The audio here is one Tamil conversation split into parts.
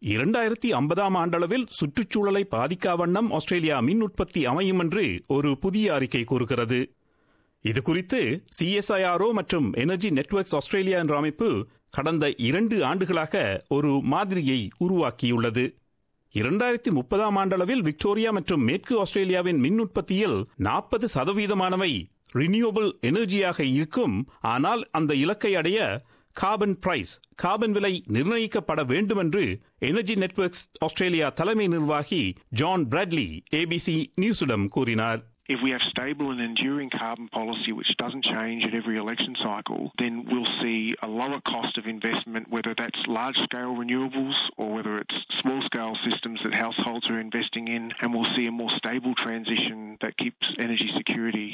இரண்டாயிரத்தி ஐம்பதாம் ஆண்டளவில் சுற்றுச்சூழலை பாதிக்கா வண்ணம் ஆஸ்திரேலியா மின் உற்பத்தி அமையும் என்று ஒரு புதிய அறிக்கை கூறுகிறது இது குறித்து சிஎஸ்ஐஆர்ஓ மற்றும் எனர்ஜி நெட்வொர்க்ஸ் ஆஸ்திரேலியா என்ற அமைப்பு கடந்த இரண்டு ஆண்டுகளாக ஒரு மாதிரியை உருவாக்கியுள்ளது இரண்டாயிரத்தி முப்பதாம் ஆண்டளவில் விக்டோரியா மற்றும் மேற்கு ஆஸ்திரேலியாவின் மின் உற்பத்தியில் நாற்பது சதவீதமானவை ரினியூவபிள் எனர்ஜியாக இருக்கும் ஆனால் அந்த இலக்கை அடைய கார்பன் பிரைஸ் கார்பன் விலை நிர்ணயிக்கப்பட வேண்டும் என்று எனர்ஜி நெட்வொர்க்ஸ் ஆஸ்திரேலியா தலைமை நிர்வாகி ஜான் பிராட்லி ஏபிசி நியூஸிடம் கூறினார் If we have stable and enduring carbon policy which doesn't change at every election cycle, then we'll see a lower cost of investment, whether that's large scale renewables or whether it's small scale systems that households are investing in, and we'll see a more stable transition that keeps energy security.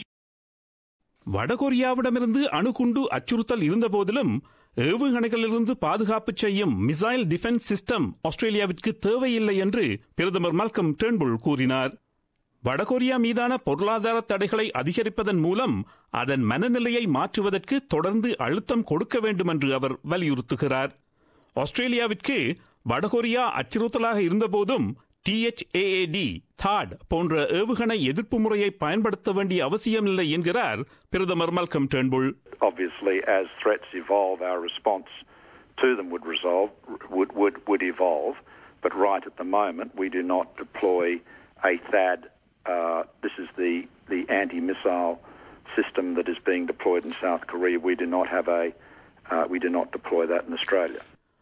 வடகொரியாவிடமிருந்து அணுகுண்டு அச்சுறுத்தல் இருந்தபோதிலும் ஏவுகணைகளிலிருந்து பாதுகாப்பு செய்யும் மிசைல் டிஃபென்ஸ் சிஸ்டம் ஆஸ்திரேலியாவிற்கு தேவையில்லை என்று பிரதமர் மல்கம் டேர்ன்புல் கூறினார் வடகொரியா மீதான பொருளாதார தடைகளை அதிகரிப்பதன் மூலம் அதன் மனநிலையை மாற்றுவதற்கு தொடர்ந்து அழுத்தம் கொடுக்க வேண்டும் என்று அவர் வலியுறுத்துகிறார் ஆஸ்திரேலியாவிற்கு வடகொரியா அச்சுறுத்தலாக இருந்தபோதும் டிஎச்ஏஏடி தாட் போன்ற ஏவுகணை எதிர்ப்பு முறையை பயன்படுத்த வேண்டிய அவசியமில்லை என்கிறார் பிரதமர் Malcolm Turnbull Obviously, as threats evolve, our response to them would resolve would would would evolve. But right at the moment, we do not deploy a THAAD. Uh, this is the the anti-missile system that is being deployed in South Korea. We do not have a uh, we do not deploy that in Australia.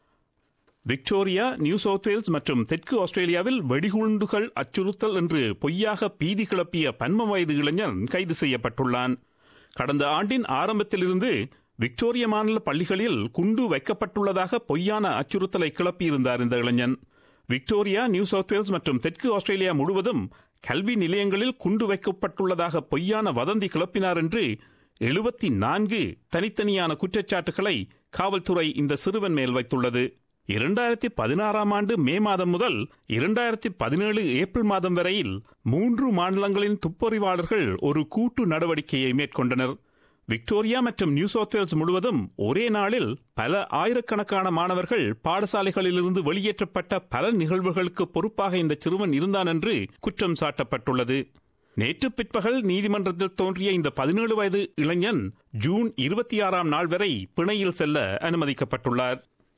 Victoria New South Wales மற்றும் தெற்கு ஆஸ்திரேலியாவில் வெடிகுண்டுகள் அச்சுறுத்தல் என்று பொய்யாக பீதி கிளப்பிய பன்ம வயது இளைஞன் கைது செய்யப்பட்டுள்ளான் கடந்த ஆண்டின் ஆரம்பத்திலிருந்து விக்டோரிய மாநில பள்ளிகளில் குண்டு வைக்கப்பட்டுள்ளதாக பொய்யான அச்சுறுத்தலை கிளப்பியிருந்தார் இந்த இளைஞன் விக்டோரியா நியூ சவுத் வேல்ஸ் மற்றும் தெற்கு ஆஸ்திரேலியா முழுவதும் கல்வி நிலையங்களில் குண்டு வைக்கப்பட்டுள்ளதாக பொய்யான வதந்தி கிளப்பினார் என்று எழுபத்தி நான்கு தனித்தனியான குற்றச்சாட்டுகளை காவல்துறை இந்த சிறுவன் மேல் வைத்துள்ளது இரண்டாயிரத்தி பதினாறாம் ஆண்டு மே மாதம் முதல் இரண்டாயிரத்தி பதினேழு ஏப்ரல் மாதம் வரையில் மூன்று மாநிலங்களின் துப்பறிவாளர்கள் ஒரு கூட்டு நடவடிக்கையை மேற்கொண்டனர் விக்டோரியா மற்றும் நியூ சவுத் வேல்ஸ் முழுவதும் ஒரே நாளில் பல ஆயிரக்கணக்கான மாணவர்கள் பாடசாலைகளிலிருந்து வெளியேற்றப்பட்ட பல நிகழ்வுகளுக்கு பொறுப்பாக இந்த சிறுவன் இருந்தான் என்று குற்றம் சாட்டப்பட்டுள்ளது நேற்று பிற்பகல் நீதிமன்றத்தில் தோன்றிய இந்த பதினேழு வயது இளைஞன் ஜூன் இருபத்தி ஆறாம் நாள் வரை பிணையில் செல்ல அனுமதிக்கப்பட்டுள்ளார்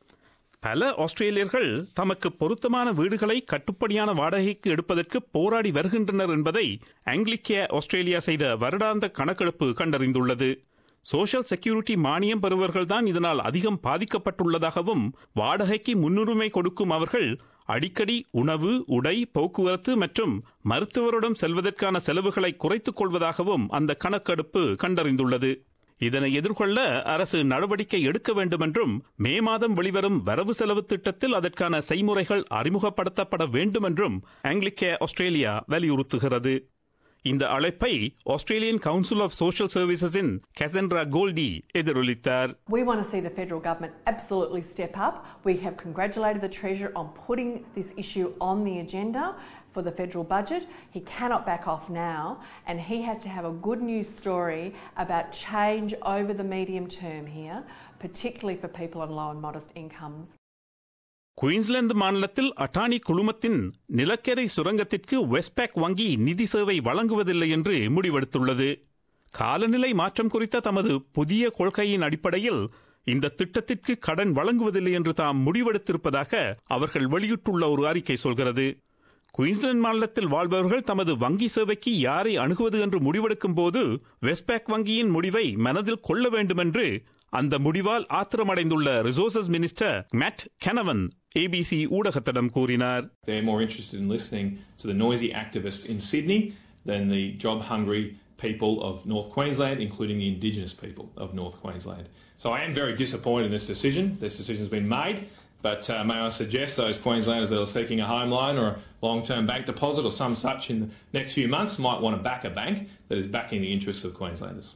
பல ஆஸ்திரேலியர்கள் தமக்கு பொருத்தமான வீடுகளை கட்டுப்படியான வாடகைக்கு எடுப்பதற்கு போராடி வருகின்றனர் என்பதை ஆங்கிலிக்கே ஆஸ்திரேலியா செய்த வருடாந்த கணக்கெடுப்பு கண்டறிந்துள்ளது சோஷியல் செக்யூரிட்டி மானியம் பெறுவர்கள்தான் இதனால் அதிகம் பாதிக்கப்பட்டுள்ளதாகவும் வாடகைக்கு முன்னுரிமை கொடுக்கும் அவர்கள் அடிக்கடி உணவு உடை போக்குவரத்து மற்றும் மருத்துவரிடம் செல்வதற்கான செலவுகளை குறைத்துக் கொள்வதாகவும் அந்த கணக்கெடுப்பு கண்டறிந்துள்ளது இதனை எதிர்கொள்ள அரசு நடவடிக்கை எடுக்க வேண்டும் என்றும் மே மாதம் வெளிவரும் வரவு செலவு திட்டத்தில் அதற்கான செய்முறைகள் அறிமுகப்படுத்தப்பட வேண்டும் என்றும் ஆங்கிலிக்கே ஆஸ்திரேலியா வலியுறுத்துகிறது இந்த அழைப்பை ஆஸ்திரேலியன் கவுன்சில் ஆஃப் சோஷியல் சர்வீசஸின் கெசன்ட்ரா கோல்டி எதிரொலித்தார் We want to see the federal government absolutely step up. We have congratulated the Treasurer on putting this issue on the agenda for the federal budget. He cannot back off now, and he has to have a good news story about change over the medium term here, particularly for people on low and modest incomes. Queensland மாநிலத்தில் அட்டானி குழுமத்தின் நிலக்கரை சுரங்கத்திற்கு வெஸ்ட்பேக் வங்கி நிதி சேவை வழங்குவதில்லை என்று முடிவெடுத்துள்ளது காலநிலை மாற்றம் குறித்த தமது புதிய கொள்கையின் அடிப்படையில் இந்த திட்டத்திற்கு கடன் வழங்குவதில்லை என்று தாம் முடிவெடுத்திருப்பதாக அவர்கள் வெளியிட்டுள்ள ஒரு அறிக்கை சொல்கிறது குயின்ஸ்லாந்து மாநிலத்தில் வாழ்பவர்கள் தமது வங்கி சேவைக்கு யாரை அணுகுவது என்று முடிவெடுக்கும் போது வெஸ்ட்பேக் வங்கியின் முடிவை மனதில் கொள்ள வேண்டும் என்று அந்த முடிவால் ஆத்திரமடைந்துள்ள resources minister Matt Canavan ABC ஊடகத்திடம் கூறினார் They're more interested in listening to the noisy activists in Sydney than the job hungry people of North Queensland, including the Indigenous people of North Queensland. So I am very disappointed in this decision. This decision's been made. But uh, may I suggest those Queenslanders that are seeking a home loan or a long term bank deposit or some such in the next few months might want to back a bank that is backing the interests of Queenslanders.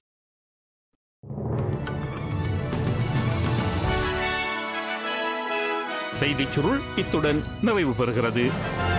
செய்திச் சுருள் இத்துடன் நிறைவு பெறுகிறது